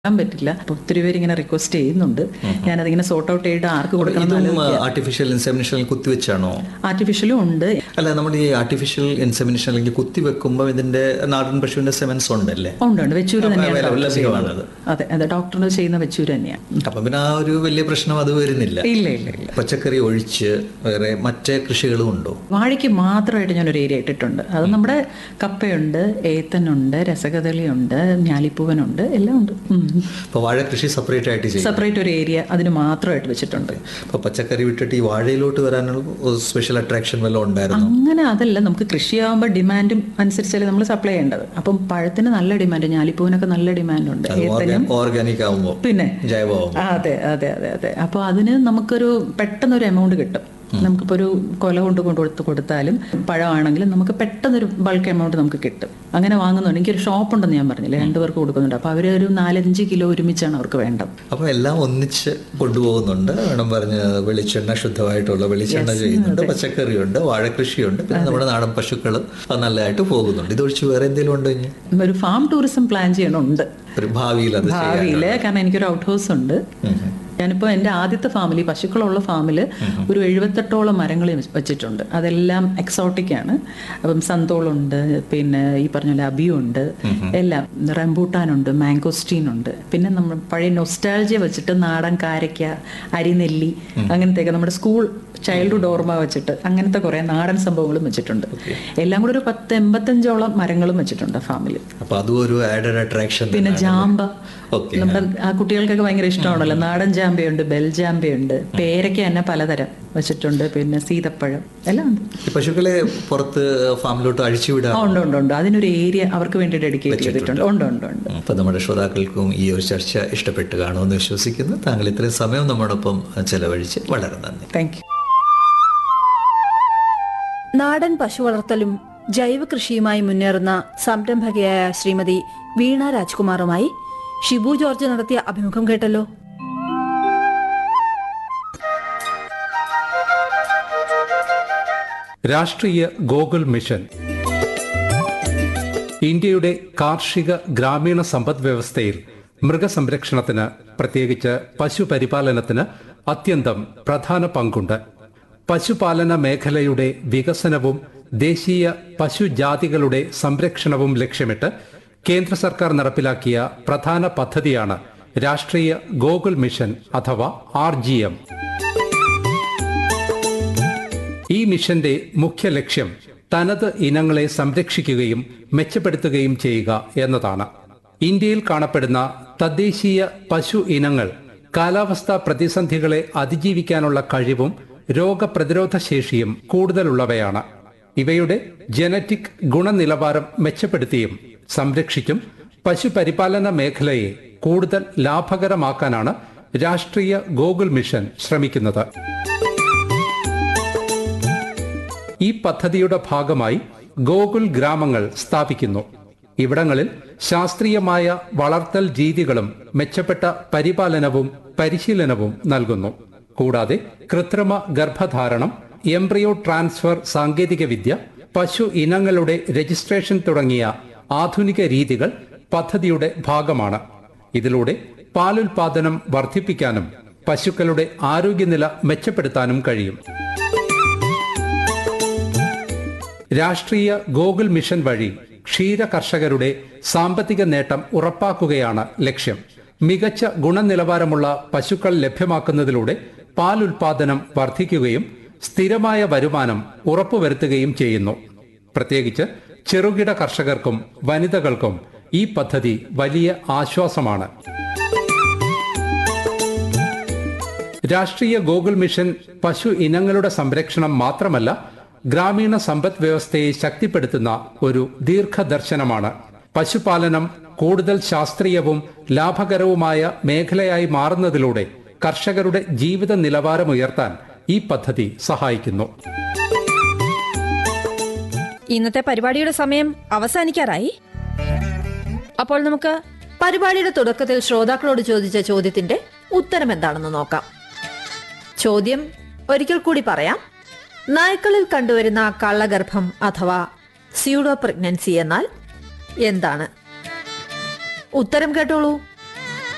ചെയ്യാൻ പറ്റില്ല അപ്പൊ ഒത്തിരി പേര് ഇങ്ങനെ റിക്വസ്റ്റ് ചെയ്യുന്നുണ്ട് ഞാനതിങ്ങനെ സോർട്ട് ഔട്ട് ചെയ്തിട്ട് ആർക്ക് കൊടുക്കണം ഇതും ആർട്ടിഫിഷ്യൽ ഇൻസെമിനേഷൻ കുത്തിവെച്ചാണോ ആർട്ടിഫിഷ്യലും ഉണ്ട് അല്ല നമ്മുടെ ഈ ആർട്ടിഫിഷ്യൽ ഇൻസെമിനേഷൻ അല്ലെങ്കിൽ കുത്തിവെക്കുമ്പോൾ ഇതിന്റെ നാടൻ പശുവിന്റെ സെമൻസ് ഉണ്ടല്ലേ ഉണ്ട് ഉണ്ട് വെച്ചൂര് തന്നെയാണ് available ഡോക്ടർ ചെയ്യുന്നത്. ലഭ്യമാണത്. അതെ അതെ ഡോക്ടറിന് ചെയ്യുന്ന വെച്ചൂര് തന്നെയാണ് അപ്പൊ പിന്നെ ആ ഒരു വലിയ പ്രശ്നം അത് വരുന്നില്ല ഇല്ല ഇല്ല ഇല്ല പച്ചക്കറി ഒഴിച്ച് വേറെ മറ്റേ കൃഷികളും ഉണ്ടോ വാഴയ്ക്ക് മാത്രമായിട്ട് ഞാനൊരു ഏരിയ ഇട്ടിട്ടുണ്ട് അത് നമ്മുടെ കപ്പയുണ്ട് ഏത്തനുണ്ട് രസകദളിയുണ്ട് ഞാലിപ്പൂവനുണ്ട് എല്ലാം ഉണ്ട് അപ്പൊ വാഴ കൃഷി സെപ്പറേറ്റ് ആയിട്ട് ചെയ്യും സെപ്പറേറ്റ് ഒരു ഏരിയ അതിന് മാത്രമായിട്ട് വെച്ചിട്ടുണ്ട് അപ്പൊ പച്ചക്കറി വിട്ടിട്ട് ഈ വാഴയിലോട്ട് വരാനുള്ള സ്പെഷ്യൽ അട്രാക്ഷൻ വല്ലതും ഉണ്ടായിരുന്നു അങ്ങനെ അതല്ല നമുക്ക് കൃഷിയാകുമ്പോൾ ഡിമാൻഡും അനുസരിച്ചല്ലേ നമ്മൾ സപ്ലൈ ചെയ്യേണ്ടത് അപ്പം പഴത്തിന് നല്ല ഡിമാൻഡ് ഞാലിപ്പൂവിനൊക്കെ നല്ല ഡിമാൻഡ് ഉണ്ട് ഏത്തനും ഓർഗാനിക് ആവുമ്പോൾ പിന്നെ ജൈവമാവും ആ, അതെ അതെ അതെ അതെ അപ്പോൾ അതിന് നമുക്കൊരു പെട്ടെന്നൊരു എമൗണ്ട് കിട്ടും നമുക്കിപ്പോൾ ഒരു കൊല കൊണ്ട് കൊണ്ട് കൊടുത്ത് കൊടുത്താലും പഴമാണെങ്കിലും നമുക്ക് പെട്ടെന്നൊരു ബൾക്ക് എമൗണ്ട് നമുക്ക് കിട്ടും അങ്ങനെ വാങ്ങുന്നുണ്ട് എനിക്കൊരു ഷോപ്പ് ഉണ്ടെന്ന് ഞാൻ പറഞ്ഞില്ലേ രണ്ടു പേർക്ക് കൊടുക്കുന്നുണ്ട് അപ്പോൾ അവർ ഒരു നാലഞ്ച് കിലോ ഒരുമിച്ചാണ് അവർക്ക് വേണ്ടത് അപ്പൊ എല്ലാം ഒന്നിച്ച് കൊണ്ടുപോകുന്നുണ്ട് വേണം പറഞ്ഞ വെളിച്ചെണ്ണ ശുദ്ധമായിട്ടുള്ള വെളിച്ചെണ്ണ ചെയ്യുന്നുണ്ട് പച്ചക്കറിയുണ്ട് വാഴക്കൃഷിയുണ്ട് പിന്നെ നമ്മുടെ നാടൻ പശുക്കൾ നല്ലതായിട്ട് പോകുന്നുണ്ട് ഇതൊഴിച്ച് വേറെ എന്തെങ്കിലും ഉണ്ടോ ഇനി ഒരു ഫാം ടൂറിസം പ്ലാൻ ചെയ്യണമുണ്ട് ഒരു ഭാവിയിൽ അത് ചെയ്യാൻ ഭാവിയിൽ കാരണം എനിക്കൊരു ഔട്ട് ഹൗസ് ഉണ്ട് ഞാനിപ്പോൾ എൻ്റെ ആദ്യത്തെ ഫാമിലി പശുക്കളുള്ള ഫാമിൽ ഒരു എഴുപത്തെട്ടോളം മരങ്ങൾ വെച്ചിട്ടുണ്ട് അതെല്ലാം എക്സോട്ടിക് ആണ് അപ്പം സന്തോളുണ്ട് പിന്നെ ഈ പറഞ്ഞ പോലെ അബിയുണ്ട് എല്ലാം റംബൂട്ടാനുണ്ട് മാംഗോസ്റ്റീൻ ഉണ്ട് പിന്നെ നമ്മൾ പഴയ നൊസ്റ്റാൾജിയ വെച്ചിട്ട് നാടൻ കാരയ്ക്ക അരിനെല്ലി അങ്ങനത്തെയൊക്കെ നമ്മുടെ സ്കൂൾ ചൈൽഡ്ഹുഡ് ഓർമ്മ വെച്ചിട്ട് അങ്ങനത്തെ കുറേ നാടൻ സംഭവങ്ങളും വെച്ചിട്ടുണ്ട് എല്ലാം കൂടെ ഒരു പത്ത് എൺപത്തഞ്ചോളം മരങ്ങളും വെച്ചിട്ടുണ്ട് ഫാമിൽ അപ്പൊ അതും ഒരു ആഡഡ് അട്രാക്ഷൻ പിന്നെ ജാമ്പ ഓക്കെ നമ്മുടെ ആ കുട്ടികൾക്കൊക്കെ ഭയങ്കര ഇഷ്ടമാണല്ലോ നാടൻ ജാമ്പയുണ്ട് ബെൽ ജാമ്പയുണ്ട് പേരയ്ക്ക തന്നെ പലതരം വെച്ചിട്ടുണ്ട് പിന്നെ സീതപ്പഴം എല്ലാം ഉണ്ട് ഈ പശുക്കളെ പുറത്ത് ഫാമിലോട്ട് അഴിച്ചുവിടാം ആ, ഉണ്ട് ഉണ്ട് ഉണ്ട് അതിനൊരു ഏരിയ അവർക്ക് വേണ്ടി ഡെഡിക്കേറ്റ് ചെയ്തിട്ടുണ്ട് ഉണ്ട് ഉണ്ട് ഉണ്ട് അപ്പൊ നമ്മുടെ ശ്രോതാക്കൾക്കും ഈ ഒരു ചർച്ച ഇഷ്ടപ്പെട്ട് കാണുമെന്ന് വിശ്വസിക്കുന്നു താങ്കൾ ഇത്രയും സമയം നമ്മോടൊപ്പം ചെലവഴിച്ച് വളരെ നന്ദി താങ്ക് യു നാടൻ പശു വളർത്തലും ജൈവ കൃഷിയുമായി മുന്നേറുന്ന സംരംഭകയായ ശ്രീമതി വീണ രാജ്കുമാറുമായി ഷിബു ജോർജ് നടത്തിയ അഭിമുഖം കേട്ടല്ലോ രാഷ്ട്രീയ ഗോകുൽ മിഷൻ ഇന്ത്യയുടെ കാർഷിക ഗ്രാമീണ സമ്പദ് വ്യവസ്ഥയിൽ മൃഗസംരക്ഷണത്തിന് പ്രത്യേകിച്ച് പശുപരിപാലനത്തിന് അത്യന്തം പ്രധാന പങ്കുണ്ട് പശുപാലന മേഖലയുടെ വികസനവും ദേശീയ പശുജാതികളുടെ സംരക്ഷണവും ലക്ഷ്യമിട്ട് കേന്ദ്ര സർക്കാർ നടപ്പിലാക്കിയ പ്രധാന പദ്ധതിയാണ് രാഷ്ട്രീയ ഗോകുൽ മിഷൻ അഥവാ ആർ ഈ മിഷന്റെ മുഖ്യ ലക്ഷ്യം തനത് ഇനങ്ങളെ സംരക്ഷിക്കുകയും മെച്ചപ്പെടുത്തുകയും ചെയ്യുക എന്നതാണ് ഇന്ത്യയിൽ കാണപ്പെടുന്ന തദ്ദേശീയ പശു ഇനങ്ങൾ കാലാവസ്ഥാ പ്രതിസന്ധികളെ അതിജീവിക്കാനുള്ള കഴിവും രോഗപ്രതിരോധ ശേഷിയും കൂടുതലുള്ളവയാണ് ഇവയുടെ ജനറ്റിക് ഗുണനിലവാരം മെച്ചപ്പെടുത്തിയും സംരക്ഷിച്ചും പശുപരിപാലന മേഖലയെ കൂടുതൽ ലാഭകരമാക്കാനാണ് രാഷ്ട്രീയ ഗോകുൽ മിഷൻ ശ്രമിക്കുന്നത് ഈ പദ്ധതിയുടെ ഭാഗമായി ഗോകുൽ ഗ്രാമങ്ങൾ സ്ഥാപിക്കുന്നു ഇവിടങ്ങളിൽ ശാസ്ത്രീയമായ വളർത്തൽ രീതികളും മെച്ചപ്പെട്ട പരിപാലനവും പരിശീലനവും നൽകുന്നു കൂടാതെ കൃത്രിമ ഗർഭധാരണം എംബ്രിയോ ട്രാൻസ്ഫർ സാങ്കേതികവിദ്യ പശു ഇനങ്ങളുടെ രജിസ്ട്രേഷൻ തുടങ്ങിയ ആധുനിക രീതികൾ പദ്ധതിയുടെ ഭാഗമാണ് ഇതിലൂടെ പാലുൽപാദനം വർദ്ധിപ്പിക്കാനും പശുക്കളുടെ ആരോഗ്യനില മെച്ചപ്പെടുത്താനും കഴിയും രാഷ്ട്രീയ ഗോകുൽ മിഷൻ വഴി ക്ഷീര കർഷകരുടെ സാമ്പത്തിക നേട്ടം ഉറപ്പാക്കുകയാണ് ലക്ഷ്യം മികച്ച ഗുണനിലവാരമുള്ള പശുക്കൾ ലഭ്യമാക്കുന്നതിലൂടെ പാൽ ഉൽപാദനം വർദ്ധിക്കുകയും സ്ഥിരമായ വരുമാനം ഉറപ്പുവരുത്തുകയും ചെയ്യുന്നു പ്രത്യേകിച്ച് ചെറുകിട കർഷകർക്കും വനിതകൾക്കും ഈ പദ്ധതി വലിയ ആശ്വാസമാണ് രാഷ്ട്രീയ ഗോകുൽ മിഷൻ പശു ഇനങ്ങളുടെ സംരക്ഷണം മാത്രമല്ല ഗ്രാമീണ സമ്പദ് വ്യവസ്ഥയെ ശക്തിപ്പെടുത്തുന്ന ഒരു ദീർഘദർശനമാണ് പശുപാലനം കൂടുതൽ ശാസ്ത്രീയവും ലാഭകരവുമായ മേഖലയായി മാറുന്നതിലൂടെ കർഷകരുടെ ജീവിത നിലവാരം ഉയർത്താൻ ഈ പദ്ധതി സഹായിക്കുന്നു ഇന്നത്തെ പരിപാടിയുടെ സമയം അവസാനിക്കാറായി അപ്പോൾ നമുക്ക് പരിപാടിയുടെ തുടക്കത്തിൽ ശ്രോതാക്കളോട് ചോദിച്ച ചോദ്യത്തിന്റെ ഉത്തരം എന്താണെന്ന് നോക്കാം ചോദ്യം ഒരിക്കൽ കൂടി പറയാം നായ്ക്കളിൽ കണ്ടുവരുന്ന കള്ളഗർഭം അഥവാ സ്യൂഡോ പ്രഗ്നൻസി എന്നാൽ എന്താണ് ഉത്തരം കേട്ടോളൂ